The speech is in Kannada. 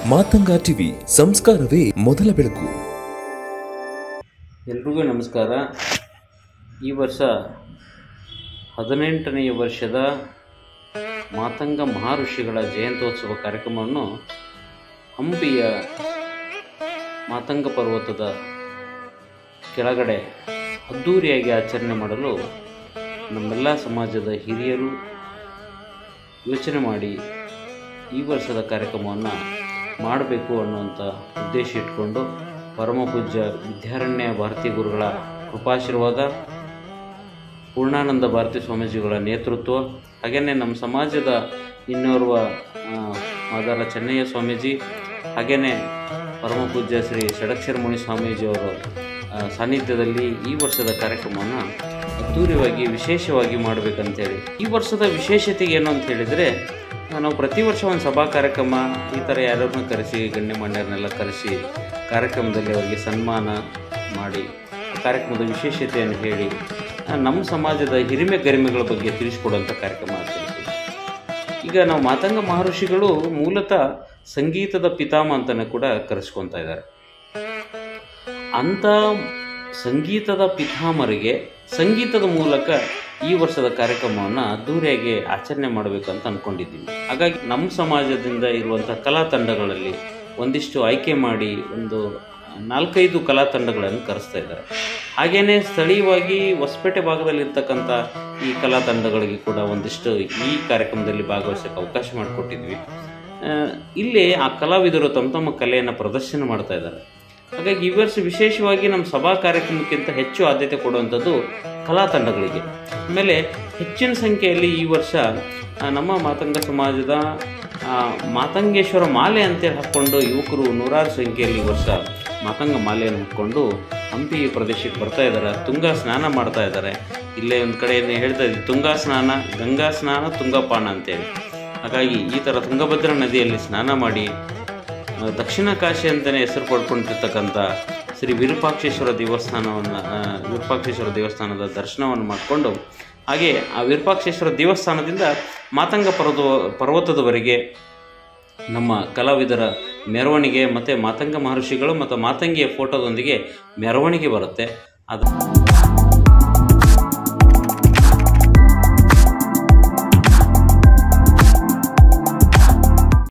ಮಾತಂಗ ಟಿವಿ ಸಂಸ್ಕಾರವೇ ಮೊದಲ ಬೆಳಕು ಎಲ್ರಿಗೂ ನಮಸ್ಕಾರ ಈ ವರ್ಷ ಹದಿನೆಂಟನೆಯ ವರ್ಷದ ಮಾತಂಗ ಮಹರ್ಷಿಗಳ ಜಯಂತ್ಯೋತ್ಸವ ಕಾರ್ಯಕ್ರಮವನ್ನು ಹಂಪಿಯ ಮಾತಂಗ ಪರ್ವತದ ಕೆಳಗಡೆ ಅದ್ಧೂರಿಯಾಗಿ ಆಚರಣೆ ಮಾಡಲು ನಮ್ಮೆಲ್ಲ ಸಮಾಜದ ಹಿರಿಯರು ಯೋಚನೆ ಮಾಡಿ ಈ ವರ್ಷದ ಕಾರ್ಯಕ್ರಮವನ್ನು ಮಾಡಬೇಕು ಅನ್ನುವಂಥ ಉದ್ದೇಶ ಇಟ್ಕೊಂಡು ಪರಮ ಪೂಜ್ಯ ವಿದ್ಯಾರಣ್ಯ ಭಾರತೀ ಗುರುಗಳ ಕೃಪಾಶೀರ್ವಾದ ಪೂರ್ಣಾನಂದ ಭಾರತಿ ಸ್ವಾಮೀಜಿಗಳ ನೇತೃತ್ವ ಹಾಗೆಯೇ ನಮ್ಮ ಸಮಾಜದ ಇನ್ನೋರ್ವ ಆ, ಮಾದಾರ ಚೆನ್ನಯ್ಯ ಸ್ವಾಮೀಜಿ ಹಾಗೆಯೇ ಪರಮ ಪೂಜ್ಯ ಶ್ರೀ ಷಡಕ್ಷರ ಮುನಿ ಸ್ವಾಮೀಜಿಯವರ ಆ, ಸಾನ್ನಿಧ್ಯದಲ್ಲಿ ಈ ವರ್ಷದ ಕಾರ್ಯಕ್ರಮವನ್ನು ಅದ್ಧೂರಿಯಾಗಿ ವಿಶೇಷವಾಗಿ ಮಾಡಬೇಕಂತೇಳಿ ಈ ವರ್ಷದ ವಿಶೇಷತೆ ಏನು ಅಂತ ಹೇಳಿದರೆ ನಾವು ಪ್ರತಿ ವರ್ಷ ಒಂದು ಸಭಾ ಕಾರ್ಯಕ್ರಮ ಈ ಥರ ಯಾರನ್ನು ಕರೆಸಿ ಗಣ್ಯಮಾನ್ಯರನ್ನೆಲ್ಲ ಕರೆಸಿ ಕಾರ್ಯಕ್ರಮದಲ್ಲಿ ಅವರಿಗೆ ಸನ್ಮಾನ ಮಾಡಿ ಕಾರ್ಯಕ್ರಮದ ವಿಶೇಷತೆಯನ್ನು ಹೇಳಿ ಆ, ನಮ್ಮ ಸಮಾಜದ ಹಿರಿಮೆ ಗರಿಮೆಗಳ ಬಗ್ಗೆ ತಿಳಿಸ್ಕೊಡುವಂಥ ಕಾರ್ಯಕ್ರಮ ಆಗ್ತಿರ್ತೀವಿ ಈಗ ನಾವು ಮಾತಂಗ ಮಹರ್ಷಿಗಳು ಮೂಲತಃ ಸಂಗೀತದ ಪಿತಾಮ ಅಂತಲೇ ಕೂಡ ಕರೆಸ್ಕೊತಾ ಇದ್ದಾರೆ ಅಂಥ ಸಂಗೀತದ ಪಿತಾಮರಿಗೆ ಸಂಗೀತದ ಮೂಲಕ ಈ ವರ್ಷದ ಕಾರ್ಯಕ್ರಮವನ್ನು ಅದ್ಧೂರಿಯಾಗಿ ಆಚರಣೆ ಮಾಡಬೇಕಂತ ಅಂದ್ಕೊಂಡಿದ್ದೀವಿ ಹಾಗಾಗಿ ನಮ್ಮ ಸಮಾಜದಿಂದ ಇರುವಂಥ ಕಲಾ ತಂಡಗಳಲ್ಲಿ ಒಂದಿಷ್ಟು ಆಯ್ಕೆ ಮಾಡಿ ಒಂದು ನಾಲ್ಕೈದು ಕಲಾ ತಂಡಗಳನ್ನು ಕರೆಸ್ತಾ ಇದ್ದಾರೆ ಹಾಗೆಯೇ ಸ್ಥಳೀಯವಾಗಿ ಹೊಸಪೇಟೆ ಭಾಗದಲ್ಲಿರ್ತಕ್ಕಂಥ ಈ ಕಲಾ ತಂಡಗಳಿಗೆ ಕೂಡ ಒಂದಿಷ್ಟು ಈ ಕಾರ್ಯಕ್ರಮದಲ್ಲಿ ಭಾಗವಹಿಸೋಕ್ಕೆ ಅವಕಾಶ ಮಾಡಿಕೊಟ್ಟಿದ್ವಿ ಆ, ಇಲ್ಲಿ ಆ ಕಲಾವಿದರು ತಮ್ಮ ತಮ್ಮ ಕಲೆಯನ್ನು ಪ್ರದರ್ಶನ ಮಾಡ್ತಾ ಇದ್ದಾರೆ ಹಾಗಾಗಿ ಈ ವರ್ಷ ವಿಶೇಷವಾಗಿ ನಮ್ಮ ಸಭಾ ಕಾರ್ಯಕ್ರಮಕ್ಕಿಂತ ಹೆಚ್ಚು ಆದ್ಯತೆ ಕೊಡುವಂಥದ್ದು ಕಲಾ ತಂಡಗಳಿಗೆ ಆಮೇಲೆ ಹೆಚ್ಚಿನ ಸಂಖ್ಯೆಯಲ್ಲಿ ಈ ವರ್ಷ ಆ, ನಮ್ಮ ಮಾತಂಗ ಸಮಾಜದ ಆ, ಮಾತಂಗೇಶ್ವರ ಮಾಲೆ ಅಂತೇಳಿ ಹಾಕ್ಕೊಂಡು ಯುವಕರು ನೂರಾರು ಸಂಖ್ಯೆಯಲ್ಲಿ ಈ ವರ್ಷ ಮಾತಂಗ ಮಾಲೆಯನ್ನು ಹಾಕ್ಕೊಂಡು ಹಂಪಿ ಪ್ರದೇಶಕ್ಕೆ ಬರ್ತಾ ಇದ್ದಾರೆ ತುಂಗಾ ಸ್ನಾನ ಮಾಡ್ತಾ ಇದ್ದಾರೆ ಇಲ್ಲೇ ಒಂದು ಕಡೆ ಏನು ಹೇಳ್ತಾ ಇದ್ವಿ ತುಂಗಾ ಸ್ನಾನ ಗಂಗಾ ಸ್ನಾನ ತುಂಗಪಾನ ಅಂತೇಳಿ ಹಾಗಾಗಿ ಈ ಥರ ತುಂಗಭದ್ರಾ ನದಿಯಲ್ಲಿ ಸ್ನಾನ ಮಾಡಿ ಆ, ದಕ್ಷಿಣ ಕಾಶಿ ಅಂತಲೇ ಹೆಸರು ಪಡ್ಕೊಂಡಿರ್ತಕ್ಕಂಥ ಶ್ರೀ ವಿರೂಪಾಕ್ಷೇಶ್ವರ ದೇವಸ್ಥಾನವನ್ನು ಆ, ವಿರೂಪಾಕ್ಷೇಶ್ವರ ದೇವಸ್ಥಾನದ ದರ್ಶನವನ್ನು ಮಾಡಿಕೊಂಡು ಹಾಗೆ ಆ ವಿರೂಪಾಕ್ಷೇಶ್ವರ ದೇವಸ್ಥಾನದಿಂದ ಮಾತಂಗ ಪರ್ವತ ಪರ್ವತದವರೆಗೆ ನಮ್ಮ ಕಲಾವಿದರ ಮೆರವಣಿಗೆ ಮತ್ತು ಮಾತಂಗ ಮಹರ್ಷಿಗಳು ಮತ್ತು ಮಾತಂಗಿಯ ಫೋಟೋದೊಂದಿಗೆ ಮೆರವಣಿಗೆ ಬರುತ್ತೆ ಅದು